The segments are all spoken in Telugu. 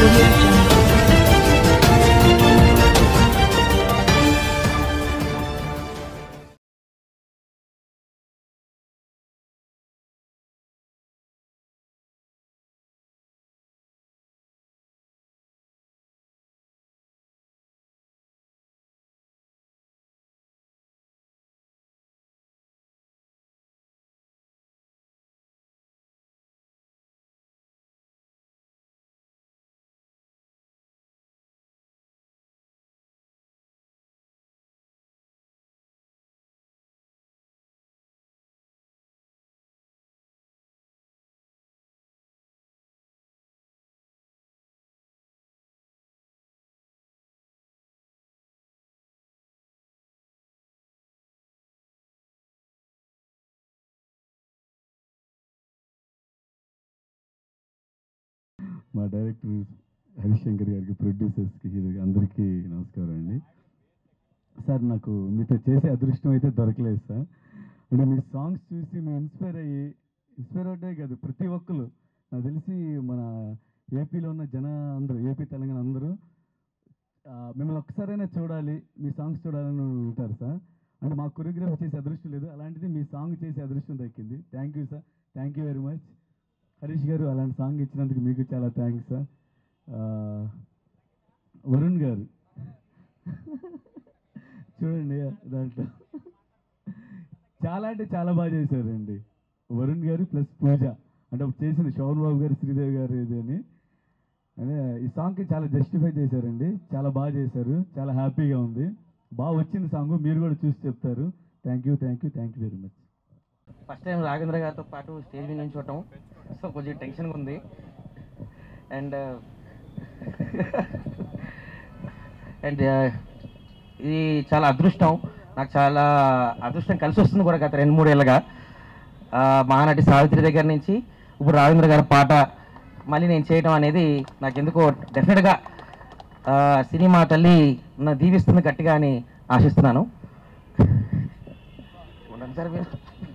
Audio Jungle. మా డైరెక్టర్ హరిశంకర్ గారికి ప్రొడ్యూసర్స్కి హీరోకి అందరికీ నమస్కారం అండి సార్ నాకు మీతో చేసే అదృష్టం అయితే దొరకలేదు సార్ అంటే మీ సాంగ్స్ చూసి మేము ఇన్స్పైర్ అయ్యి ఇన్స్పైర్ అవటే కాదు ప్రతి ఒక్కరు నాకు తెలిసి మన ఏపీలో ఉన్న జన అందరూ ఏపీ తెలంగాణ అందరూ ఆ, మిమ్మల్ని ఒక్కసారైనా చూడాలి మీ సాంగ్స్ చూడాలని ఉంటారు సార్ అంటే మా కొరియోగ్రఫీ చేసే అదృష్టం లేదు అలాంటిది మీ సాంగ్ చేసే అదృష్టం దక్కింది thank you sir thank you very much Harish గారు అలాంటి సాంగ్ ఇచ్చినందుకు మీకు చాలా థ్యాంక్స్ సార్ ఆ, వరుణ్ గారు చూడండి దాంట్లో చాలా అంటే చాలా బాగా చేశారండి వరుణ్ గారు ప్లస్ పూజ అంటే అప్పుడు చేసింది శోభన్ బాబు గారు శ్రీదేవి గారు ఇది అని అదే ఈ సాంగ్కి చాలా జస్టిఫై చేశారండి చాలా బాగా చేశారు చాలా హ్యాపీగా ఉంది బాగా వచ్చింది సాంగ్ మీరు కూడా చూసి చెప్తారు thank you thank you thank you very much first time Raghavendra గారితో పాటు స్టేజ్ మీద నుంచి చూడటం సో కొంచెం టెన్షన్గా ఉంది అండ్ అండ్ ఇది చాలా అదృష్టం నాకు చాలా అదృష్టం కలిసి వస్తుంది కూడా గత రెండు మూడేళ్ళగా ఆ, మహానటి సావిత్రి దగ్గర నుంచి ఇప్పుడు రాఘవేంద్ర గారి పాట మళ్ళీ నేను చేయడం అనేది నాకు ఎందుకో డెఫినెట్గా ఆ, సినిమా తల్లి నా దీవిస్తుంది గట్టిగా అని ఆశిస్తున్నాను ఉండండి సార్ మీరు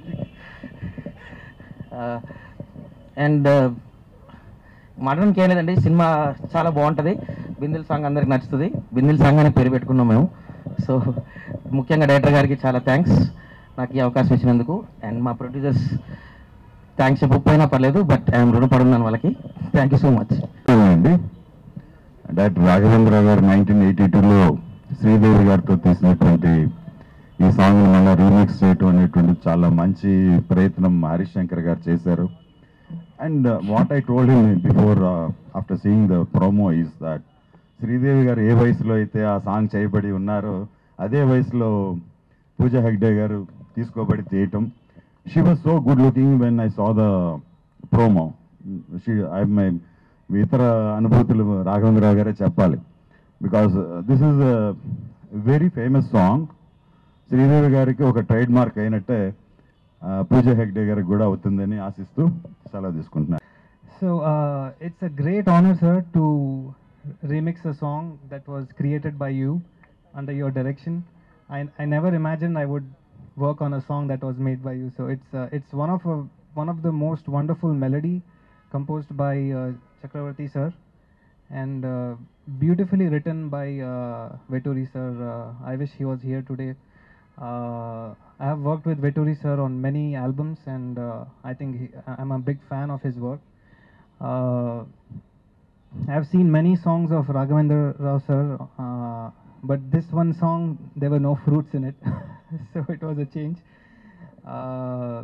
అండ్ మాట్లాడడానికి ఏం లేదండి సినిమా చాలా బాగుంటుంది బిందిల్ సాంగ్ అందరికి నచ్చుతుంది బిందిల్ సాంగ్ అనే పేరు పెట్టుకున్నాం మేము సో ముఖ్యంగా డైరెక్టర్ గారికి చాలా థ్యాంక్స్ నాకు ఈ అవకాశం ఇచ్చినందుకు అండ్ మా ప్రొడ్యూసర్స్ థ్యాంక్స్ చెప్పకపోయినా పర్లేదు బట్ ఐఎమ్ రుణపడున్నాను వాళ్ళకి థ్యాంక్ యూ సో మచ్ అండి డాక్టర్ రాఘవేంద్ర గారు నైన్టీన్ ఎయిటీ టూలో శ్రీదేవి గారితో తీసినటువంటి ఈ సాంగ్ మళ్ళీ రీమిక్స్ చేయటం అనేటువంటి చాలా మంచి ప్రయత్నం హరీష్ శంకర్ గారు చేశారు and what I told him before after seeing the promo is that Sridevi గారు ఏ వయసులో అయితే ఆ సాంగ్ చేయబడి ఉన్నారో అదే వయసులో పూజా హెగ్డే గారు తీసుకోబడి చేయటం she was so good looking when I saw the promo she I my ఇతర అనుభూతులు రాఘవేంద్రరావు గారే చెప్పాలి because this is very famous song Sridevi గారికి ఒక ట్రేడ్ మార్క్ అయినట్టే ఆ, పూజ హెగ్డే గారికి కూడా అవుతుందని ఆశిస్తూ సెలవు తీసుకుంటున్నాను So uh, it's a great honor, sir, to remix a song that was created by you under your direction. I, I never imagined I would work on a song that was made by you. So it's uh, it's one of a, one of the most wonderful melody composed by uh, Chakravarti sir and uh, beautifully written by uh, Veturi sir. Uh, I wish he was here today. Uh, I have worked with Veturi sir on many albums, and uh, I think he, I'm a big fan of his work. Uh, I have seen many songs of Raghavendra Rao sir, uh, but this one song there were no fruits in it, so it was a change. Uh,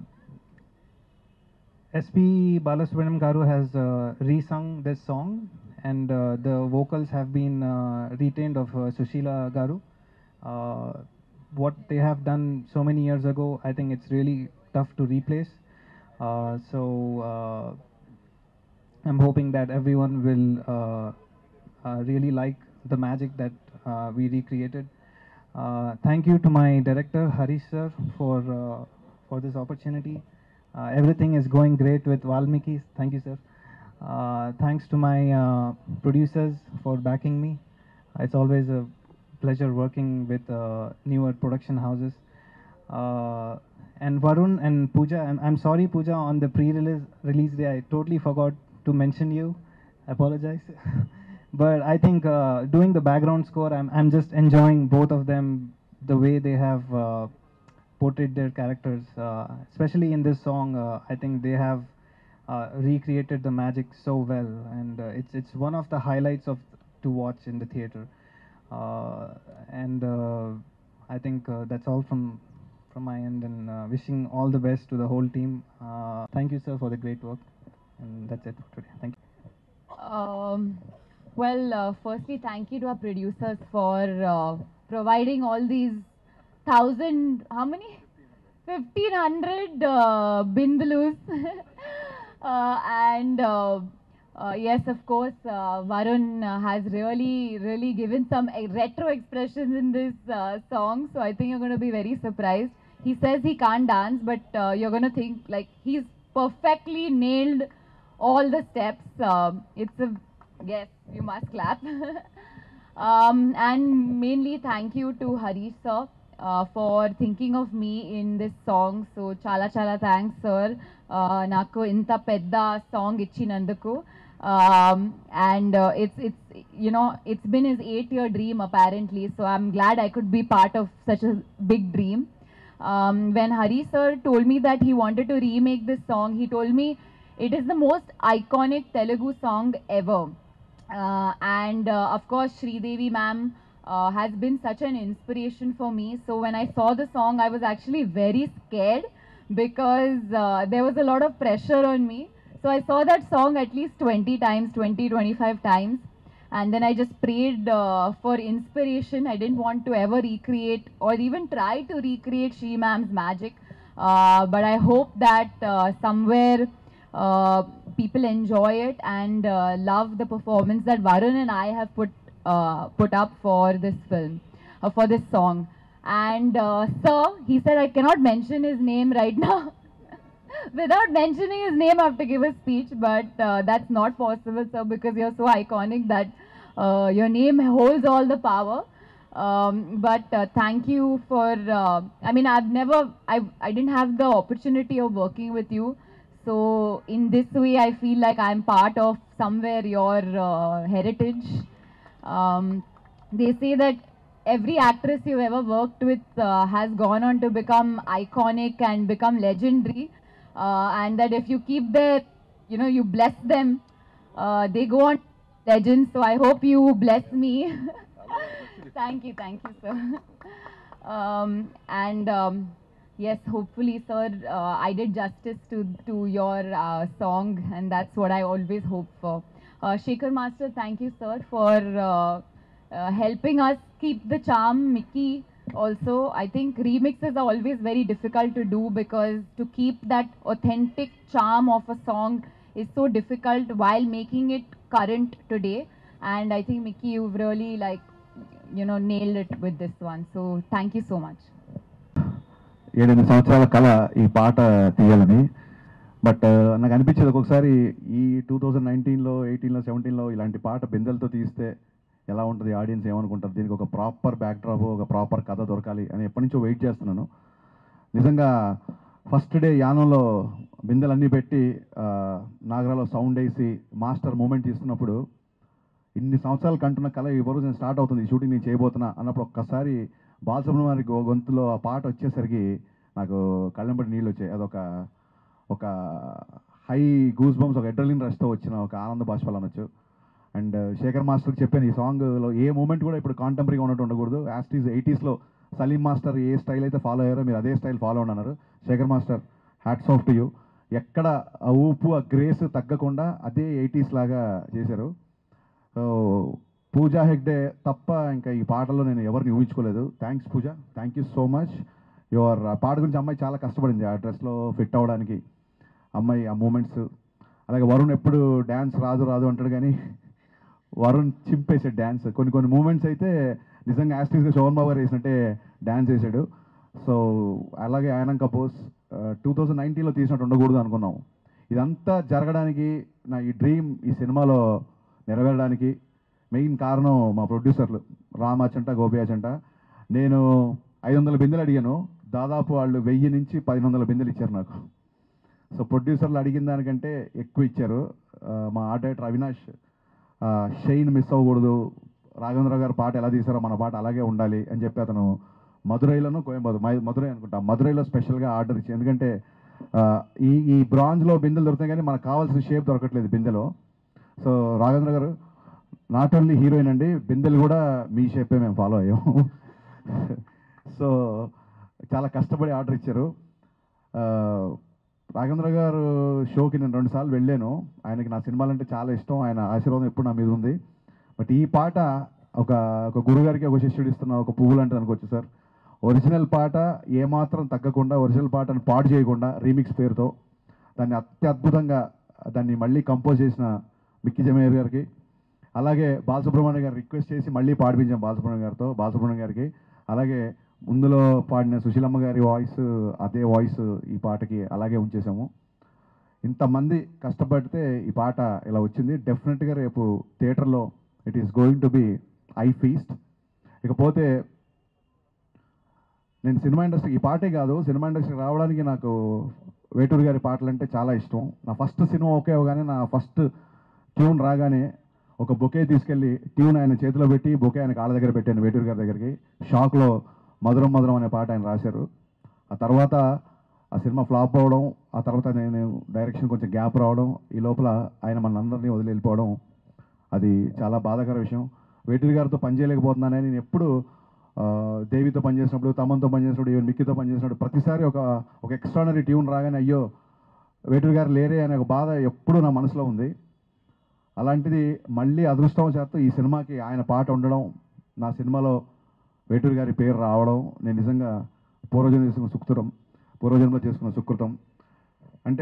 SP Balasubramaniam Garu has uh, resung this song, and uh, the vocals have been uh, retained of uh, Sushila Garu. Uh, what they have done so many years ago, I think it's really tough to replace. Uh, so uh, I'm hoping that everyone will uh, uh, really like the magic that uh, we recreated. Uh, thank you to my director Harish sir for uh, for this opportunity. Uh, everything is going great with Valmiki. Thank you, sir. Uh, thanks to my uh, producers for backing me. It's always a pleasure working with uh, newer production houses. Uh, and Varun and Pooja, I'm, I'm sorry, Pooja, on the pre-release release day, I totally forgot to mention you. Apologize. But I think uh, doing the background score, I'm, I'm just enjoying both of them the way they have uh, portrayed their characters. Uh, especially in this song, uh, I think they have uh, recreated the magic so well, and uh, it's it's one of the highlights of to watch in the theater. Uh, and uh, I think uh, that's all from from my end, and uh, wishing all the best to the whole team. Uh, thank you, sir, for the great work, and that's it for today. Thank you. Um, well, uh, firstly, thank you to our producers for uh, providing all these thousand, how many? 1500 uh, bindalus. uh, and uh, uh, yes, of course, uh, Varun uh, has really, really given some uh, retro expressions in this uh, song. So I think you're going to be very surprised. He says he can't dance, but uh, you're going to think like he's perfectly nailed all the steps. Um, it's a yes, you must clap. um, and mainly thank you to Harish sir uh, for thinking of me in this song. So chala chala thanks sir. Uh, నాకు ఇంత పెద్ద సాంగ్ ఇచ్చినందుకు um, and uh, it's it's you know it's been his eight year dream apparently so i'm glad i could be part of such a big dream um, when hari sir told me that he wanted to remake this song he told me it is the most iconic telugu song ever uh, and uh, of course Sridevi ma'am uh, has been such an inspiration for me so when i saw the song i was actually very scared because uh, there was a lot of pressure on me so I saw that song at least 20 times, 20, 25 times. And then I just prayed uh, for inspiration. I didn't want to ever recreate or even try to recreate Shri Ma'am's magic. Uh, but I hope that uh, somewhere uh, people enjoy it and uh, love the performance that Varun and I have put uh, put up for this film, uh, for this song. And uh, sir, he said I cannot mention his name right now. without mentioning his name, I have to give a speech, but uh, that's not possible, sir, because you're so iconic that uh, your name holds all the power. Um, but uh, thank you for. Uh, I mean, I've never, I, I didn't have the opportunity of working with you. So in this way, I feel like I'm part of somewhere your uh, heritage. Um, they say that every actress you've ever worked with uh, has gone on to become iconic and become legendary uh, and that if you keep their you know you bless them uh, they go on legends so i hope you bless me thank you thank you sir um, and um, yes hopefully sir uh, i did justice to to your uh, song and that's what i always hope for uh, Shekhar Master, thank you, sir, for uh, uh, helping us keep the charm. Mickey, also, I think remixes are always very difficult to do because to keep that authentic charm of a song is so difficult while making it current today. And I think, Mickey, you've really like, you know, nailed it with this one. So thank you so much. ఏడెనిమిది సంవత్సరాల కళ ఈ పాట తీయాలని బట్ నాకు అనిపించేది ఒక్కొక్కసారి ఈ టూ థౌజండ్ నైన్టీన్లో ఎయిటీన్లో సెవెంటీన్లో ఇలాంటి పాట బిందెలతో తీస్తే ఎలా ఉంటుంది ఆడియన్స్ ఏమనుకుంటారు దీనికి ఒక ప్రాపర్ బ్యాక్ డ్రాప్ ఒక ప్రాపర్ కథ దొరకాలి అని ఎప్పటి నుంచో వెయిట్ చేస్తున్నాను నిజంగా ఫస్ట్ డే యానంలో బిందెలన్నీ పెట్టి ఆ, నాగరాలో సౌండ్ వేసి మాస్టర్ మూమెంట్ ఇస్తున్నప్పుడు ఇన్ని సంవత్సరాలు కంటున్న కళ ఈ రోజు నేను స్టార్ట్ అవుతుంది ఈ షూటింగ్ నేను చేయబోతున్నా అన్నప్పుడు ఒక్కసారి బాలసుబ్రహ్మణ్యం గొ- గొంతులో ఆ పాట వచ్చేసరికి నాకు కళ్ళంబడి నీళ్ళు వచ్చాయి అదొక ఒక హై గూస్ బంప్స్ ఒక ఎడ్రలిన్ రష్తో వచ్చిన ఒక ఆనంద బాష్పాలు అనొచ్చు అండ్ శేఖర్ మాస్టర్కి చెప్పాను ఈ సాంగ్లో ఏ మూమెంట్ కూడా ఇప్పుడు కాంటెంపరీగా ఉన్నట్టు ఉండకూడదు యాస్టీస్ ఎయిటీస్లో సలీం మాస్టర్ ఏ స్టైల్ అయితే ఫాలో అయ్యారో మీరు అదే స్టైల్ ఫాలో అన్నారు Shekhar master hats off to you ఎక్కడ ఆ ఊపు ఆ గ్రేస్ తగ్గకుండా అదే ఎయిటీస్ లాగా చేశారు సో పూజా హెగ్డే తప్ప ఇంకా ఈ పాటలో నేను ఎవరిని ఊహించుకోలేదు thanks Pooja thank you so much your ఆ పాట గురించి అమ్మాయి చాలా కష్టపడింది ఆ డ్రెస్లో ఫిట్ అవ్వడానికి అమ్మాయి ఆ మూమెంట్స్ అలాగే వరుణ్ ఎప్పుడు డ్యాన్స్ రాదు రాదు అంటాడు కానీ వరుణ్ చింపేసాడు డ్యాన్స్ కొన్ని కొన్ని మూమెంట్స్ అయితే నిజంగా యాస్టీస్గా శోభన్ బాబు గారు వేసినట్టే డ్యాన్స్ వేసాడు సో అలాగే ఆయన కపోజ్ టూ థౌజండ్ నైన్టీన్లో తీసినట్టు ఉండకూడదు అనుకున్నాం ఇదంతా జరగడానికి నా ఈ డ్రీమ్ ఈ సినిమాలో నెరవేరడానికి మెయిన్ కారణం మా ప్రొడ్యూసర్లు రామాచంట గోపియాచంట నేను ఐదు వందల బిందెలు అడిగాను దాదాపు వాళ్ళు వెయ్యి నుంచి పదిహేను వందల బిందెలు ఇచ్చారు నాకు సో ప్రొడ్యూసర్లు అడిగిన దానికంటే ఎక్కువ ఇచ్చారు ఆ, మా art director Avinash shine miss అవ్వకూడదు రాఘవేంద్ర గారు పాట ఎలా తీసారో మన పాట అలాగే ఉండాలి అని చెప్పి అతను మధురైలోనూ కోయంబత్తూరు మై- మధురై అనుకుంటా మధురైలో స్పెషల్గా ఆర్డర్ ఇచ్చి ఎందుకంటే ఆ, ఈ ఈ బ్రాంజ్లో బిందెలు దొరుకుతాయి కానీ మనకు కావాల్సిన షేప్ దొరకట్లేదు బిందెలో సో రాఘవేంద్ర గారు నాట్ ఓన్లీ హీరోయిన్ అండి బిందెలు కూడా మీ షేపే మేము ఫాలో అయ్యాము సో చాలా కష్టపడి ఆర్డర్ ఇచ్చారు ఆ, రాఘవేంద్ర గారు షోకి నేను రెండుసార్లు వెళ్ళాను ఆయనకి నా సినిమాలంటే చాలా ఇష్టం ఆయన ఆశీర్వాదం ఎప్పుడు నా మీద ఉంది బట్ ఈ పాట ఒక ఒక గురుగారికి ఒక శిష్యుడు ఇస్తున్న ఒక పువ్వు లాంటిది అనుకోవచ్చు సార్ ఒరిజినల్ పాట ఏమాత్రం తగ్గకుండా ఒరిజినల్ పాటను పాడు చేయకుండా రీమిక్స్ పేరుతో దాన్ని అత్యద్భుతంగా దాన్ని మళ్ళీ కంపోజ్ చేసిన మిక్కి జమేర్ గారికి అలాగే బాలసుబ్రహ్మణ్యం గారు రిక్వెస్ట్ చేసి మళ్ళీ పాడిపించాం బాలసుబ్రహ్మణ్యం గారితో బాలసుబ్రహ్మణ్యం గారికి అలాగే ముందులో పాడిన సుశీలమ్మ గారి వాయిస్ అదే వాయిస్ ఈ పాటకి అలాగే ఉంచేసాము ఇంతమంది కష్టపడితే ఈ పాట ఇలా వచ్చింది డెఫినెట్గా రేపు థియేటర్లో it is going to be a feast ఇకపోతే నేను సినిమా ఇండస్ట్రీ ఈ పాటే కాదు సినిమా ఇండస్ట్రీకి రావడానికి నాకు వేటూరు గారి పాటలు అంటే చాలా ఇష్టం నా ఫస్ట్ సినిమా ఓకే అవగానే నా ఫస్ట్ ట్యూన్ రాగానే ఒక బొకే తీసుకెళ్ళి ట్యూన్ ఆయన చేతిలో పెట్టి బొకే ఆయన కాళ్ళ దగ్గర పెట్టాను వేటూరు గారి దగ్గరికి షాక్లో మధురం మధురం అనే పాట ఆయన రాశారు ఆ తర్వాత ఆ సినిమా ఫ్లాప్ అవ్వడం ఆ తర్వాత నేను డైరెక్షన్ కొంచెం గ్యాప్ రావడం ఈ లోపల ఆయన మన అందరినీ వదిలి వెళ్ళిపోవడం అది చాలా బాధాకర విషయం వేటూరి గారితో పనిచేయలేకపోతున్నానని నేను ఎప్పుడు ఆ, దేవితో పనిచేసినప్పుడు తమన్తో పనిచేసినప్పుడు ఈవెన్ మిక్కీతో పనిచేసినప్పుడు ప్రతిసారి ఒక ఒక ఎక్స్ట్రానరీ ట్యూన్ రాగానే అయ్యో వేటూరి గారు లేరే అనే ఒక బాధ ఎప్పుడూ నా మనసులో ఉంది అలాంటిది మళ్ళీ అదృష్టం చేత ఈ సినిమాకి ఆయన పాట ఉండడం నా సినిమాలో వేటూరి గారి పేరు రావడం నేను నిజంగా పూర్వజన్మ చేసుకున్న సుకృతం పూర్వజన్మలో చేసుకున్న సుకృతం అంటే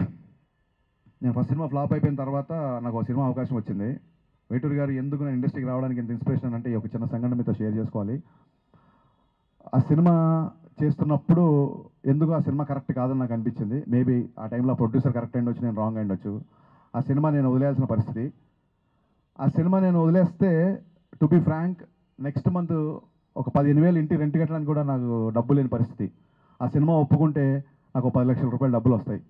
నేను ఫస్ట్ సినిమా ఫ్లాప్ అయిపోయిన తర్వాత నాకు ఒక సినిమా అవకాశం వచ్చింది వేటూరి గారు ఎందుకు నేను ఇండస్ట్రీకి రావడానికి ఇంత ఇన్స్పిరేషన్ అంటే ఈ ఒక చిన్న సంఘటన మీతో షేర్ చేసుకోవాలి ఆ సినిమా చేస్తున్నప్పుడు ఎందుకు ఆ సినిమా కరెక్ట్ కాదని నాకు అనిపించింది మేబీ ఆ టైంలో ప్రొడ్యూసర్ కరెక్ట్ అయ్యి నేను రాంగ్ అయ్యి ఆ సినిమా నేను వదిలేయాల్సిన పరిస్థితి ఆ సినిమా నేను వదిలేస్తే to be frank next month ఒక పదిహేను వేలు ఇంటి రెంట్ కట్టడానికి కూడా నాకు డబ్బు లేని పరిస్థితి ఆ సినిమా ఒప్పుకుంటే నాకు ఒక పది లక్షల రూపాయలు డబ్బులు వస్తాయి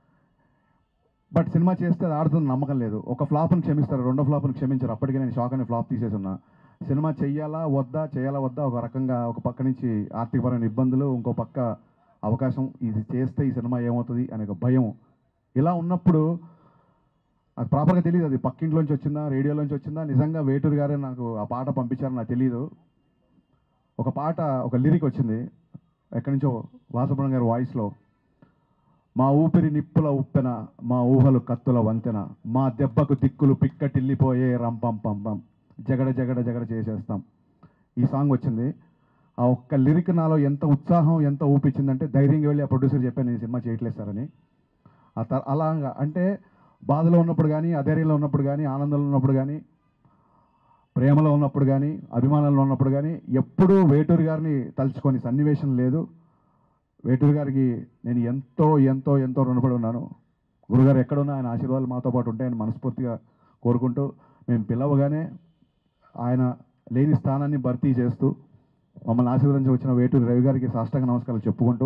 బట్ సినిమా చేస్తే అది ఆడుతుంది నమ్మకం లేదు ఒక ఫ్లాప్ని క్షమిస్తారు రెండో ఫ్లాప్ని క్షమించారు అప్పటికే నేను షాక్ అనే ఫ్లాప్ తీసేసి ఉన్నా సినిమా చెయ్యాలా వద్దా చేయాలా వద్దా ఒక రకంగా ఒక పక్క నుంచి ఆర్థికపరమైన ఇబ్బందులు ఇంకో పక్క అవకాశం ఇది చేస్తే ఈ సినిమా ఏమవుతుంది అనే ఒక భయం ఇలా ఉన్నప్పుడు నాకు ప్రాపర్గా తెలియదు అది పక్కింట్లోంచి వచ్చిందా రేడియోలోంచి వచ్చిందా నిజంగా వేటూరు గారే నాకు ఆ పాట పంపించారని నాకు తెలియదు ఒక పాట ఒక లిరిక్ వచ్చింది ఎక్కడి నుంచో వాసపురం గారి వాయిస్లో మా ఊపిరి నిప్పుల ఉప్పెన మా ఊహలు కత్తుల వంతెన మా దెబ్బకు దిక్కులు పిక్కటిల్లిపోయే రంపం పంపం జగడ జగడ జగడ చేసేస్తాం ఈ సాంగ్ వచ్చింది ఆ ఒక్క లిరిక్ నాలో ఎంత ఉత్సాహం ఎంత ఊపించిందంటే ధైర్యంగా వెళ్ళి ఆ ప్రొడ్యూసర్ చెప్పాను నేను సినిమా చేయట్లేదు సార్ అని ఆ తర్ అలాగా అంటే బాధలో ఉన్నప్పుడు కానీ అధైర్యంలో ఉన్నప్పుడు కానీ ఆనందంలో ఉన్నప్పుడు కానీ ప్రేమలో ఉన్నప్పుడు కానీ అభిమానంలో ఉన్నప్పుడు కానీ ఎప్పుడూ వేటూరు గారిని తలుచుకొని సన్నివేశం లేదు వేటూరు గారికి నేను ఎంతో ఎంతో ఎంతో రుణపడి ఉన్నాను గురుగారు ఎక్కడున్నా ఆయన ఆశీర్వాదాలు మాతో పాటు ఉంటాయని మనస్ఫూర్తిగా కోరుకుంటూ మేము పిలవగానే ఆయన లేని స్థానాన్ని భర్తీ చేస్తూ మమ్మల్ని ఆశీర్వదించి వచ్చిన వేటూరి రవి గారికి సాష్టాంగ నమస్కారాలు చెప్పుకుంటూ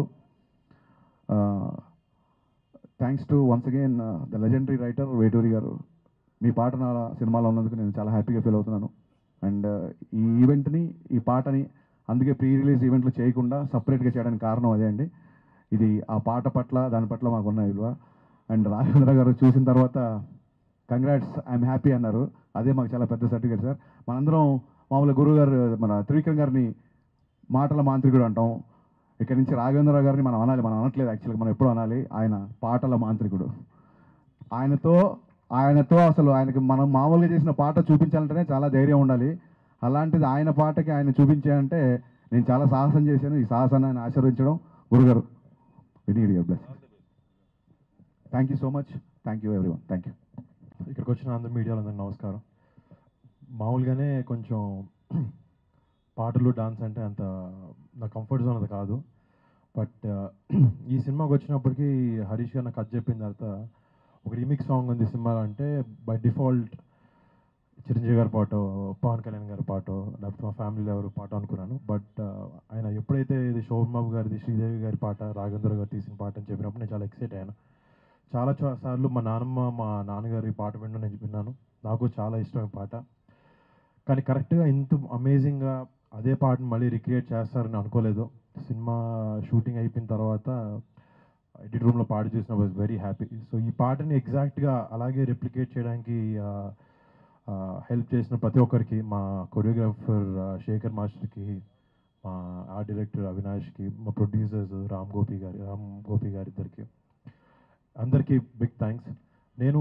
thanks to once again the legendary writer Veturi గారు మీ పాట నా సినిమాలో ఉన్నందుకు నేను చాలా హ్యాపీగా ఫీల్ అవుతున్నాను అండ్ ఈ ఈవెంట్ని ఈ పాటని అందుకే ప్రీ రిలీజ్ ఈవెంట్లు చేయకుండా సపరేట్గా చేయడానికి కారణం అదే అండి ఇది ఆ పాట పట్ల దాని పట్ల మాకున్న విలువ అండ్ రాఘవేంద్ర గారు చూసిన తర్వాత కంగ్రాట్స్ ఐఎమ్ హ్యాపీ అన్నారు అదే మాకు చాలా పెద్ద సర్టిఫికేట్ సార్ మనందరం మామూలు గురువు గారు మన త్రివిక్రమ్ గారిని మాటల మాంత్రికుడు అంటాం ఇక్కడి నుంచి రాఘవేంద్ర గారిని మనం అనాలి మనం అనట్లేదు యాక్చువల్గా మనం ఎప్పుడు అనాలి ఆయన పాటల మాంత్రికుడు ఆయనతో ఆయనతో అసలు ఆయనకి మనం మామూలుగా చేసిన పాట చూపించాలంటేనే చాలా ధైర్యం ఉండాలి అలాంటిది ఆయన పాటకి ఆయన చూపించాలంటే నేను చాలా సాహసం చేశాను ఈ సాహసాన్ని ఆయన ఆశీర్వదించడం గురుగారు we need your bless thank you so much thank you everyone thank you ఇక్కడికి వచ్చిన అందరు మీడియాలో అందరికి నమస్కారం మామూలుగానే కొంచెం పాటలు డాన్స్ అంటే అంత నా కంఫర్ట్ జోన్ అది కాదు బట్ ఈ సినిమాకి వచ్చినప్పటికీ హరీష్ గారు నాకు కథ చెప్పిన తర్వాత ఒక రీమిక్స్ సాంగ్ ఉంది సినిమాలో అంటే బై డిఫాల్ట్ చిరంజీవి గారి పాట పవన్ కళ్యాణ్ గారి పాట లేకపోతే మా ఫ్యామిలీలో ఎవరు పాట అనుకున్నాను బట్ ఆయన ఎప్పుడైతే ఇది శోభబాబు గారిది శ్రీదేవి గారి పాట రాఘవేంద్ర గారు తీసిన పాట అని చెప్పినప్పుడు నేను చాలా ఎక్సైట్ అయ్యాను చాలా చా- సార్లు మా నాన్నమ్మ మా నాన్నగారి పాట వినడం నేను విన్నాను నాకు చాలా ఇష్టమైన పాట కానీ కరెక్ట్గా ఇంత అమేజింగ్గా అదే పాటను మళ్ళీ రిక్రియేట్ చేస్తారని అనుకోలేదు సినిమా షూటింగ్ అయిపోయిన తర్వాత ఎడిట్ రూమ్లో పాట చూసిన వాజ్ వెరీ హ్యాపీ సో ఈ పాటని ఎగ్జాక్ట్గా అలాగే రిప్లికేట్ చేయడానికి హెల్ప్ చేసిన ప్రతి ఒక్కరికి మా కొరియోగ్రాఫర్ శేఖర్ మాస్టర్కి మా ఆర్ట్ డైరెక్టర్ అవినాష్కి మా ప్రొడ్యూసర్స్ రామ్ గోపి గారి రామ్ గోపి గారి ఇద్దరికి అందరికీ బిగ్ థ్యాంక్స్ నేను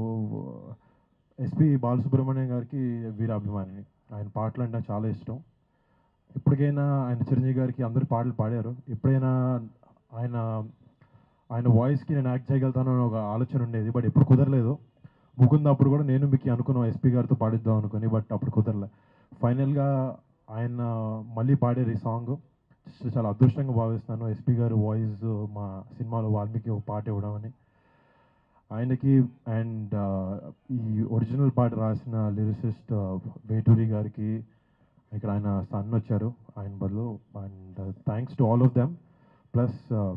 ఎస్పి బాలసుబ్రహ్మణ్యం గారికి వీరాభిమానిని ఆయన పాటలు అంటే నాకు చాలా ఇష్టం ఇప్పటికైనా ఆయన చిరంజీవి గారికి అందరు పాటలు పాడారు ఎప్పుడైనా ఆయన ఆయన వాయిస్కి నేను యాక్ట్ చేయగలుగుతాను అని ఒక ఆలోచన ఉండేది బట్ ఎప్పుడు కుదరలేదు ముకుంద అప్పుడు కూడా నేను మీకు అనుకున్నాను ఎస్పీ గారితో పాడిద్దాం అనుకుని బట్ అప్పుడు కుదరలే ఫైనల్గా ఆయన మళ్ళీ పాడారు ఈ సాంగ్ చాలా అదృష్టంగా భావిస్తున్నాను ఎస్పీ గారు వాయిస్ మా సినిమాలో వాల్మీకి ఒక పాట ఇవ్వడం అని ఆయనకి అండ్ ఈ ఒరిజినల్ పాట రాసిన లిరిసిస్ట్ వేటూరి గారికి ఇక్కడ ఆయన సన్ వచ్చారు ఆయన బదులు and thanks to all of them plus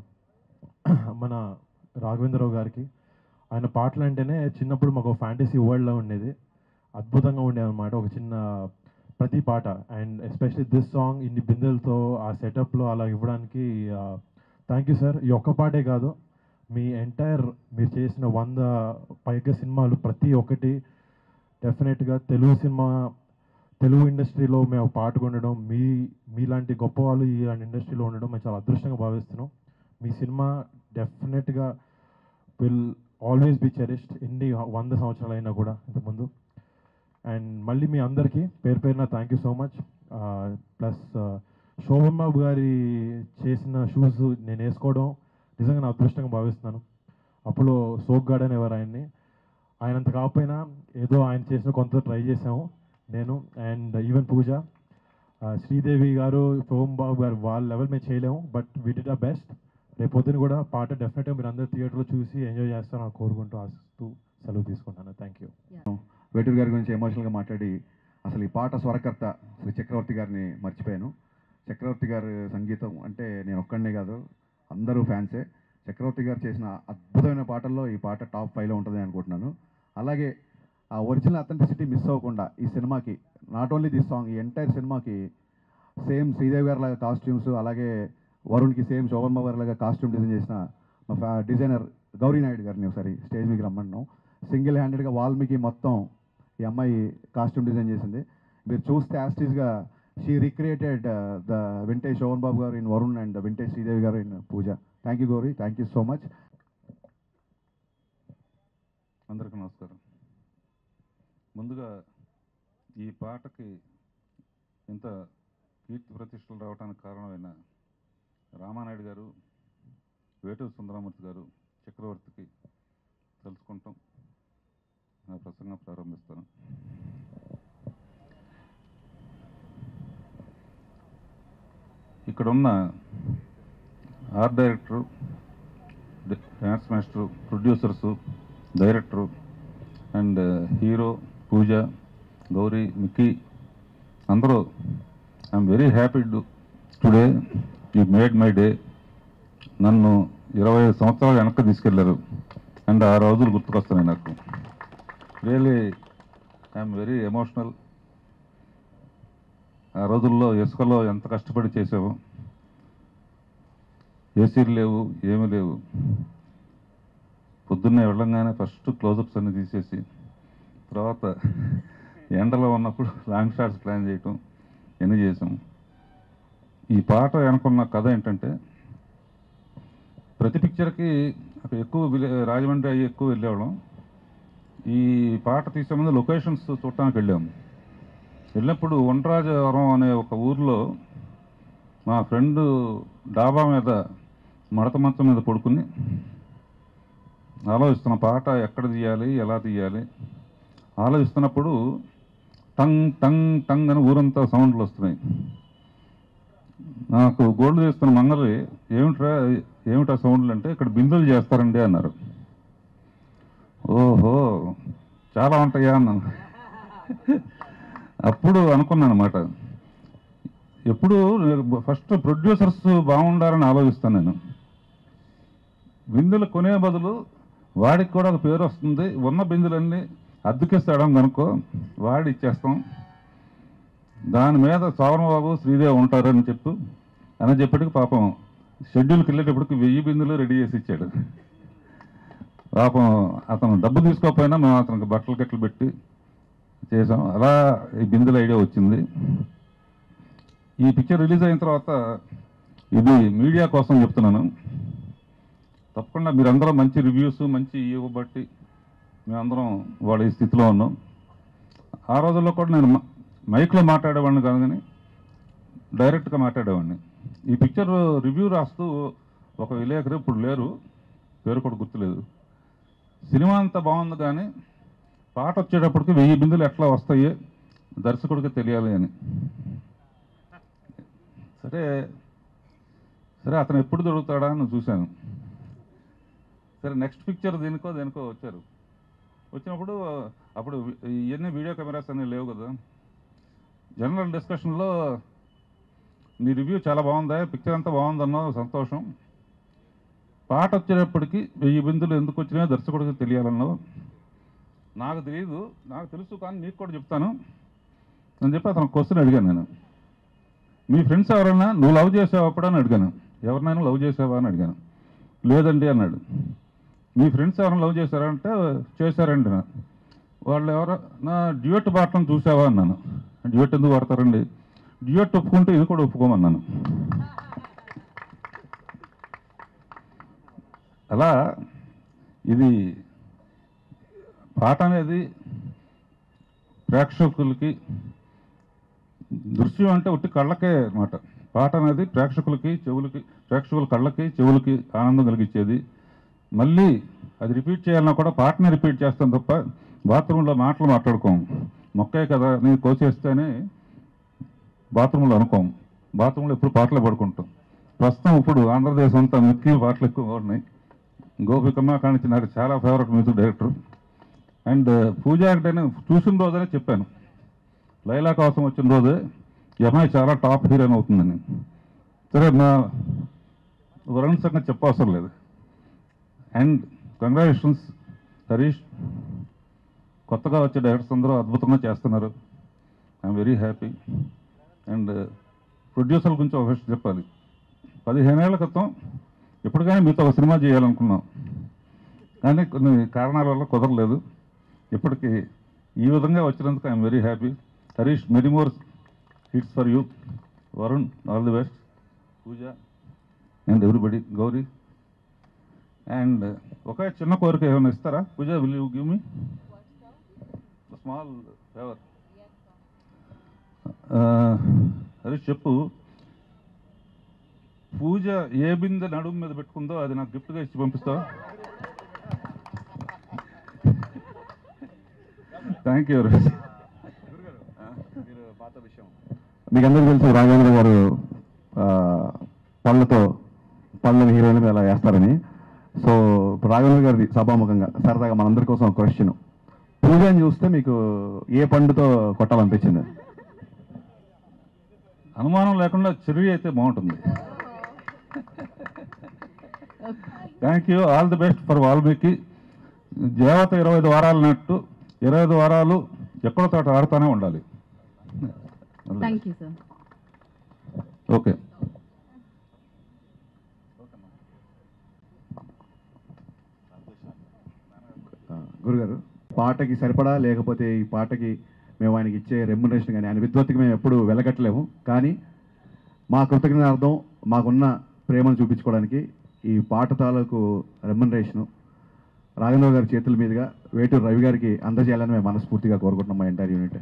మన రాఘవేంద్రరావు గారికి ఆయన పాటలు అంటేనే చిన్నప్పుడు మాకు ఫ్యాంటసీ వరల్డ్లో ఉండేది అద్భుతంగా ఉండేది అనమాట ఒక చిన్న ప్రతి పాట అండ్ ఎస్పెషలీ దిస్ సాంగ్ ఇన్ని బిందెలతో ఆ సెటప్లో అలా ఇవ్వడానికి థ్యాంక్ యూ సార్ ఈ ఒక్క పాటే కాదు మీ ఎంటైర్ మీరు చేసిన వంద పైగా సినిమాలు ప్రతి ఒక్కటి డెఫినెట్గా తెలుగు సినిమా తెలుగు ఇండస్ట్రీలో మేము పాటగా ఉండడం మీ మీలాంటి గొప్ప వాళ్ళు ఇలాంటి ఇండస్ట్రీలో ఉండడం మేము చాలా అదృష్టంగా భావిస్తున్నాం మీ సినిమా డెఫినెట్గా విల్ ఆల్వేస్ బి చెరిష్డ్ ఎన్ని వంద సంవత్సరాలు అయినా కూడా ఇంతకుముందు అండ్ మళ్ళీ మీ అందరికీ పేరు పేరున thank you so much plus Shoban Babu గారి చేసిన షూస్ నేను వేసుకోవడం నిజంగా నా అదృష్టంగా భావిస్తున్నాను అప్పుడు సోక్ గార్డ్ అనేవారు ఆయన్ని ఆయనంత కాకపోయినా ఏదో ఆయన చేసిన కొంత ట్రై చేసాము నేను అండ్ ఈవెన్ పూజ ఆ, శ్రీదేవి గారు శోభన్ బాబు గారు వాళ్ళ లెవెల్ మేము చేయలేము but we did a best రేపు పొద్దున కూడా పాట డెఫినెట్గా మీరు అందరు థియేటర్లో చూసి ఎంజాయ్ చేస్తారని కోరుకుంటూ ఆశిస్తూ సెలవు తీసుకుంటాను థ్యాంక్ యూ వేటూరు గారి గురించి ఎమోషనల్గా మాట్లాడి అసలు ఈ పాట స్వరకర్త శ్రీ చక్రవర్తి గారిని మర్చిపోయాను చక్రవర్తి గారి సంగీతం అంటే నేను ఒక్కడనే కాదు అందరూ ఫ్యాన్సే చక్రవర్తి గారు చేసిన అద్భుతమైన పాటల్లో ఈ పాట టాప్ ఫైవ్లో ఉంటుందని అనుకుంటున్నాను అలాగే ఆ ఒరిజినల్ అథెంటిసిటీ మిస్ అవ్వకుండా ఈ సినిమాకి నాట్ ఓన్లీ దిస్ సాంగ్ ఈ ఎంటైర్ సినిమాకి సేమ్ శ్రీదేవి గారి లాగా కాస్ట్యూమ్స్ అలాగే వరుణ్కి సేమ్ శోభన్ బాబు గారి లాగా కాస్ట్యూమ్ డిజైన్ చేసిన మా ఫ్యా డిజైనర్ గౌరీ నాయుడు గారిని ఒకసారి స్టేజ్ మీకు రమ్మన్నాం సింగిల్ హ్యాండెడ్గా వాల్మీకి మొత్తం ఈ అమ్మాయి కాస్ట్యూమ్ డిజైన్ చేసింది మీరు చూస్తే యాస్టీస్గా she recreated the vintage Shoban Babu గారు in Varun and vintage Sridevi గారు in Pooja thank you Gouri thank you so much అందరికీ నమస్కారం ముందుగా ఈ పాటకి ఇంత కీర్తి ప్రతిష్టలు రావడానికి కారణమైన రామానాయుడు గారు వేటూరు సుందరమూర్తి గారు చక్రవర్తికి తెలుసుకుంటాం నా ప్రసంగం ప్రారంభిస్తాను ఇక్కడ ఉన్న art director dance master producers director and hero Pooja Gouri Mickey అందరూ I'm very happy to today you made my day నన్ను ఇరవై ఐదు సంవత్సరాలు వెనక్కి తీసుకెళ్లారు అండ్ ఆ రోజులు గుర్తుకొస్తున్నాయి నాకు రియలీ ఐఎమ్ వెరీ ఎమోషనల్ ఆ రోజుల్లో ఇసుకలో ఎంత కష్టపడి చేసాము ఏసీలు లేవు ఏమీ లేవు పొద్దున్నే వెళ్ళంగానే ఫస్ట్ క్లోజప్స్ అన్ని తీసేసి తర్వాత ఎండలో ఉన్నప్పుడు లాంగ్ షాట్స్ ప్లాన్ చేయటం ఇవన్నీ చేసాం ఈ పాట వెనకున్న కథ ఏంటంటే ప్రతి పిక్చర్కి అక్కడ ఎక్కువ విలే రాజమండ్రి అయ్యి ఎక్కువ వెళ్ళేవాళ్ళం ఈ పాట తీసే ముందు లొకేషన్స్ చూడటానికి వెళ్ళాము వెళ్ళినప్పుడు వంటరాజవరం అనే ఒక ఊర్లో మా ఫ్రెండ్ డాబా మీద మడత మంచం మీద పడుకుని ఆలోచిస్తున్న పాట ఎక్కడ తీయాలి ఎలా తీయాలి ఆలోచిస్తున్నప్పుడు టంగ్ టంగ్ టంగ్ అని ఊరంతా సౌండ్లు వస్తున్నాయి నాకు గోల్డ్ చేస్తున్న మంగళి ఏమిట్రా ఏమిటా సౌండ్లు అంటే ఇక్కడ బిందులు చేస్తారండి అన్నారు ఓహో చాలా ఉంటాయా అన్నాను అప్పుడు అనుకున్నాను అనమాట ఎప్పుడు ఫస్ట్ ప్రొడ్యూసర్స్ బాగుండాలని ఆలోచిస్తాను నేను బిందులు కొనే బదులు వాడికి కూడా ఒక పేరు వస్తుంది ఉన్న బిందులన్నీ అద్దెకిస్తాడం కనుక్కో వాడి ఇచ్చేస్తాం దాని మీద సోమబాబు శ్రీదేవి ఉంటారని చెప్పు అని చెప్పటికి పాపం షెడ్యూల్కి వెళ్ళేటప్పటికి వెయ్యి బిందులు రెడీ చేసి ఇచ్చాడు పాపం అతను డబ్బు తీసుకోకపోయినా మేము అతనికి బట్టలు కట్లు పెట్టి చేసాం అలా ఈ బిందుల ఐడియా వచ్చింది ఈ పిక్చర్ రిలీజ్ అయిన తర్వాత ఇది మీడియా కోసం చెప్తున్నాను తప్పకుండా మీరందరూ మంచి రివ్యూస్ మంచి ఇవ్వబట్టి మేమందరం వాళ్ళ ఈ స్థితిలో ఉన్నాం ఆ రోజుల్లో కూడా నేను మ- మైక్లో మాట్లాడేవాడిని కాదు కానీ డైరెక్ట్గా మాట్లాడేవాడిని ఈ పిక్చర్ రివ్యూ రాస్తూ ఒక విలేకరు ఇప్పుడు లేరు పేరు కూడా గుర్తులేదు సినిమా అంతా బాగుంది కానీ పాట వచ్చేటప్పటికి వెయ్యి బిందులు ఎట్లా వస్తాయి దర్శకుడికి తెలియాలి అని సరే సరే అతను ఎప్పుడు దొరుకుతాడా అని చూశాను సరే నెక్స్ట్ పిక్చర్ దేనికో దేనికో వచ్చారు వచ్చినప్పుడు అప్పుడు ఇవన్నీ వీడియో కెమెరాస్ అన్నీ లేవు కదా జనరల్ డిస్కషన్లో నీ రివ్యూ చాలా బాగుందా పిక్చర్ అంతా బాగుందన్నావు సంతోషం పాట వచ్చేటప్పటికి వెయ్యి బిందులు ఎందుకు వచ్చినాయో దర్శకుడికి తెలియాలన్నావు నాకు తెలియదు నాకు తెలుసు కానీ నీకు కూడా చెప్తాను అని చెప్పి అతను క్వశ్చన్ అడిగాను నేను మీ ఫ్రెండ్స్ ఎవరైనా నువ్వు లవ్ చేసావా అప్పుడు అని అడిగాను ఎవరినైనా లవ్ చేసావా అని అడిగాను లేదండి అన్నాడు మీ ఫ్రెండ్స్ ఎవరైనా లవ్ చేశారా అంటే చేశారండి నా వాళ్ళు ఎవరో నా డ్యూయట్ పాటలను చూసావా అన్నాను డ్యూయట్ ఎందుకు వాడతారండి డ్యూయట్ ఒప్పుకుంటే ఇది కూడా ఒప్పుకోమన్నాను అలా ఇది పాట అనేది ప్రేక్షకులకి దృశ్యం అంటే ఉట్టి కళ్ళకే అన్నమాట పాట అనేది ప్రేక్షకులకి చెవులకి ప్రేక్షకుల కళ్ళకి చెవులకి ఆనందం కలిగించేది మళ్ళీ అది రిపీట్ చేయాలన్నా కూడా పాటని రిపీట్ చేస్తాం తప్ప బాత్రూంలో మాటలు మాట్లాడుకోం మొక్కే కదా నేను కోసేస్తేనే బాత్రూంలో అనుకోం బాత్రూంలో ఎప్పుడు పాటలు పడుకుంటాం ప్రస్తుతం ఇప్పుడు ఆంధ్రదేశం అంతా మిక్కి పాటలు ఎక్కువ ఉన్నాయి గోపికమ్మ కానించి నాకు చాలా favourite music director and Pooja అంటే నేను చూసిన రోజనే చెప్పాను లైలా కోసం వచ్చిన రోజే ఈ అమ్మాయి చాలా టాప్ హీరోయిన్ అవుతుందని సరే నా వరుణ్ సంగతి చెప్పవసరం లేదు అండ్ కంగ్రాచులేషన్స్ హరీష్ కొత్తగా వచ్చే డైరెక్టర్స్ అందరూ అద్భుతంగా చేస్తున్నారు ఐఎమ్ వెరీ హ్యాపీ అండ్ ప్రొడ్యూసర్ల గురించి ఒక విషయం చెప్పాలి పదిహేనేళ్ల క్రితం ఎప్పటికైనా మీతో ఒక సినిమా చేయాలనుకున్నాం కానీ కొన్ని కారణాల వల్ల కుదరలేదు ఇప్పటికి ఈ విధంగా వచ్చినందుకు I'm very happy Harish many more hits for you Varun all the best Pooja and everybody Gouri and ఒక చిన్న కోరిక ఏమైనా ఇస్తారా Pooja will you give me small favour Harish చెప్పు పూజ ఏ బిందె నడుము మీద పెట్టుకుందో అది నాకు గిఫ్ట్గా ఇచ్చి పంపిస్తావా థ్యాంక్ యూ మీకు అందరికీ తెలుసు రాఘవేంద్ర గారు ఆ, పళ్ళతో పళ్ళని హీరోయిన్ మీద అలా వేస్తారని సో ఇప్పుడు రాఘవేంద్ర గారి సభాముఖంగా సరదాగా మనందరి కోసం ఒక క్వశ్చన్ పూజని చూస్తే మీకు ఏ పండుతో కొట్టాలనిపించింది అనుమానం లేకుండా చెర్రీ అయితే బాగుంటుంది thank you all the best for Valmiki దేవత ఇరవై ఐదు వారాలు నట్టు ఇరవై ఐదు వారాలు ఎక్కడో తోట ఆడుతూనే ఉండాలి థ్యాంక్ యూ సార్ ఓకే ఆ, గురుగారు పాటకి సరిపడా లేకపోతే ఈ పాటకి మేము ఆయనకి ఇచ్చే రెమ్యునరేషన్ కానీ ఆయన విద్వత్తుకి మేము ఎప్పుడు వెలకట్టలేము కానీ మా కృతజ్ఞతార్థం మాకున్న ప్రేమను చూపించుకోవడానికి ఈ పాట తాలూకు రెమ్యునరేషను రాఘవేంద్ర గారి చేతుల మీదుగా వేటూరు రవి గారికి అందజేయాలని మేము మనస్ఫూర్తిగా కోరుకుంటున్నాం మా ఎంటైర్ యూనిట్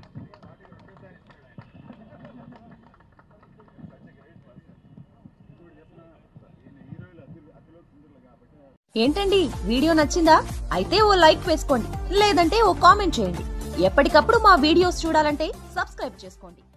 ఏంటండి వీడియో నచ్చిందా అయితే ఓ లైక్ వేసుకోండి లేదంటే ఓ కామెంట్ చేయండి ఎప్పటికప్పుడు మా వీడియోస్ చూడాలంటే సబ్స్క్రైబ్ చేసుకోండి